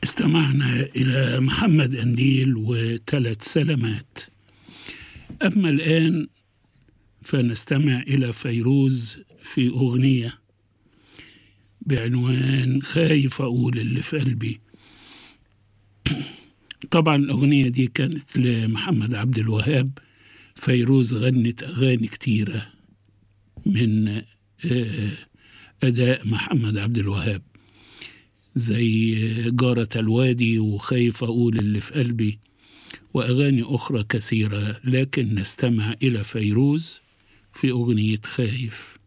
استمعنا إلى محمد أنديل وثلاث سلامات أما الآن فنستمع إلى فيروز في أغنية بعنوان خايف أقول اللي في قلبي طبعا الأغنية دي كانت لمحمد عبد الوهاب فيروز غنت أغاني كتيرة من أداء محمد عبد الوهاب زي جارة الوادي وخايف أقول اللي في قلبي وأغاني أخرى كثيرة لكن نستمع إلى فيروز في أغنية خايف